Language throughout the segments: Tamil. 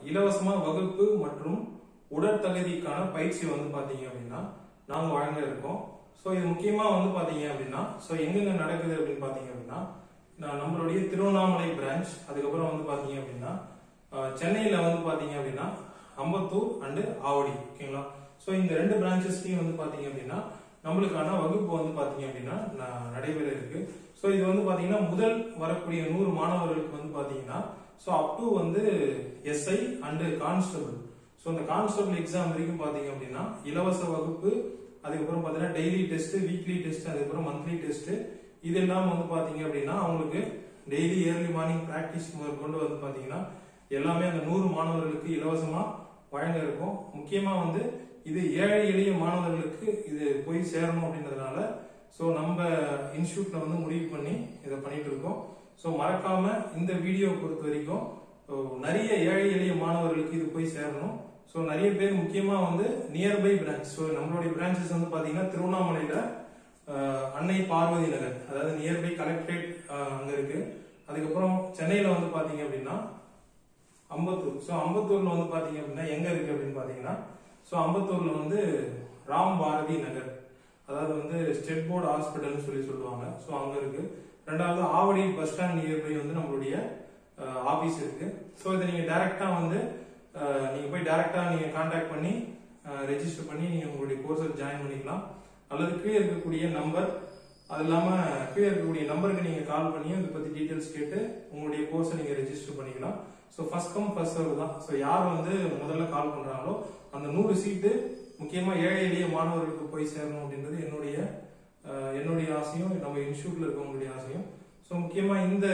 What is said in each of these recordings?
இலவசமா வகுப்பு மற்றும் உடற்தகுதிக்கான பயிற்சி வந்து பாத்தீங்க அப்படின்னா நாங்க வழங்க இருக்கோம் ஸோ இது முக்கியமா வந்து பாத்தீங்க அப்படின்னா ஸோ எங்கெங்க நடக்குது அப்படின்னு பாத்தீங்க அப்படின்னா நான் நம்மளுடைய திருவண்ணாமலை பிரான்ச் அதுக்கப்புறம் வந்து பாத்தீங்க அப்படின்னா அஹ், சென்னையில வந்து பாத்தீங்க அப்படின்னா அம்பத்தூர் அண்டு ஆவடி ஓகேங்களா ஸோ இந்த ரெண்டு பிரான்ச்சஸ்லயும் வந்து பாத்தீங்க அப்படின்னா நம்மளுக்கான வகுப்பு வந்து பாத்தீங்க அப்படின்னா ந- நடைபெற இருக்கு ஸோ இது வந்து பாத்தீங்கன்னா முதல் வரக்கூடிய நூறு மாணவர்களுக்கு வந்து பாத்தீங்கன்னா ஸோ அப் டு வந்து எஸ்ஐ அண்டு கான்ஸ்டபிள் ஸோ இந்த கான்ஸ்டபிள் எக்ஸாம் வரைக்கும் பாத்தீங்க அப்படின்னா இலவச வகுப்பு அதுக்கப்புறம் பாத்தீங்கன்னா டெய்லி டெஸ்ட் வீக்லி டெஸ்ட் அதுக்கப்புறம் மந்த்லி டெஸ்ட் இதெல்லாம் வந்து பாத்தீங்க அப்படின்னா அவங்களுக்கு டெய்லி ஏர்லி மார்னிங் பிராக்டிஸ் கொண்டு வந்து பாத்தீங்கன்னா எல்லாமே அந்த நூறு மாணவர்களுக்கு இலவசமா வழங்க இருக்கும் முக்கியமா வந்து இது ஏழை எளிய மாணவர்களுக்கு இது போய் சேரணும் அப்படின்றதுனால ஸோ நம்ம இன்ஸ்டியூட்ல வந்து முடிவு பண்ணி இதை பண்ணிட்டு இருக்கோம் ஸோ மறக்காம இந்த வீடியோ பொறுத்த வரைக்கும் ஓ, நிறைய ஏழை எளிய மாணவர்களுக்கு இது போய் சேரணும் ஸோ நிறைய பேர் முக்கியமா வந்து நியர்பை பிரான்ச் ஸோ நம்மளுடைய பிரான்ச்சஸ் வந்து பாத்தீங்கன்னா திருவண்ணாமலையில அஹ், அன்னை பார்வதி நகர் அதாவது நியர்பை கலெக்டரேட் அங்க இருக்கு அதுக்கப்புறம் சென்னையில வந்து பாத்தீங்க அப்படின்னா அம்பத்தூர் ஸோ அம்பத்தூர்ல வந்து பாத்தீங்க அப்படின்னா எங்க இருக்கு அப்படின்னு பாத்தீங்கன்னா ஸோ அம்பத்தூர்ல வந்து ராம் பாரதி நகர் அதாவது வந்து ஸ்டெட் போர்டு ஹாஸ்பிட்டல்னு சொல்லி சொல்லுவாங்க ஸோ அங்க இருக்கு ரெண்டாவது ஆவடி பஸ் ஸ்டாண்ட் நியர்பை வந்து நம்மளுடைய ஆபீஸ் இருக்கு ஸோ இதை நீங்க டைரக்டா வந்து அஹ், நீங்க போய் டைரக்டா நீங்க கான்டாக்ட் பண்ணி ரெஜிஸ்டர் பண்ணி நீங்க உங்களுடைய கோர்ஸை ஜாயின் பண்ணிக்கலாம் அல்லது கீழே இருக்கக்கூடிய நம்பர் அது இல்லாம கீழே இருக்கக்கூடிய நம்பருக்கு நீங்க கால் பண்ணி இதை பத்தி டீடைல்ஸ் கேட்டு உங்களுடைய கோர்ஸை நீங்க ரெஜிஸ்டர் பண்ணிக்கலாம் so first come first serve தான் ஸோ யார் வந்து முதல்ல கால் பண்றாங்களோ அந்த நூறு சீட்டு முக்கியமா ஏழை எளிய மாணவர்களுக்கு போய் சேரணும் அப்படின்றது என்னுடைய அஹ், என்னுடைய ஆசையும் நம்ம இன்ஸ்டியூட்ல இருக்கவங்களுடைய ஆசையும் ஸோ முக்கியமா இந்த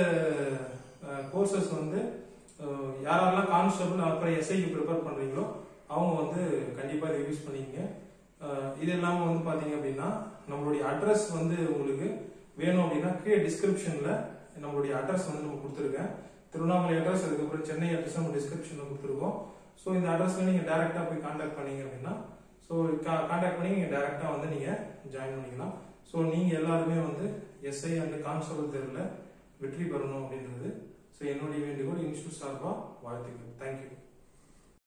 கோர்சஸ் வந்து அஹ், யாரெல்லாம் கான்ஸ்டபிள் அப்புறம் எஸ்ஐக்கு ப்ரிப்பேர் பண்றீங்களோ அவங்க வந்து கண்டிப்பா இதை யூஸ் பண்ணிக்கங்க அஹ், இது இல்லாம வந்து பாத்தீங்க அப்படின்னா நம்மளுடைய அட்ரஸ் வந்து உங்களுக்கு வேணும் அப்படின்னா கீழே டிஸ்கிரிப்ஷன்ல நம்மளுடைய அட்ரஸ் வந்து நம்ம கொடுத்துருக்கேன் திருவண்ணாமலை அட்ரஸ் அதுக்கப்புறம் சென்னை அட்ரஸ் நம்ம டிஸ்கிரிப்ஷன்ல கொடுத்துருக்கோம் ஸோ இந்த அட்ரஸ்ல நீங்க டைரக்டா போய் கான்டாக்ட் பண்ணீங்க அப்படின்னா ஸோ கான்டாக்ட் பண்ணி நீங்க டைரக்டா வந்து நீங்க ஜாயின் பண்ணிக்கலாம் ஸோ நீங்க எல்லாருமே வந்து எஸ்ஐ அண்ட் கான்ஸ்டபிள் தேர்வில் வெற்றி பெறணும் அப்படின்றது ஸோ என்னுடைய வேண்டுகோள் இன்ஸ்டியூட் சார்பா வாழ்த்துக்கள் தேங்க்யூ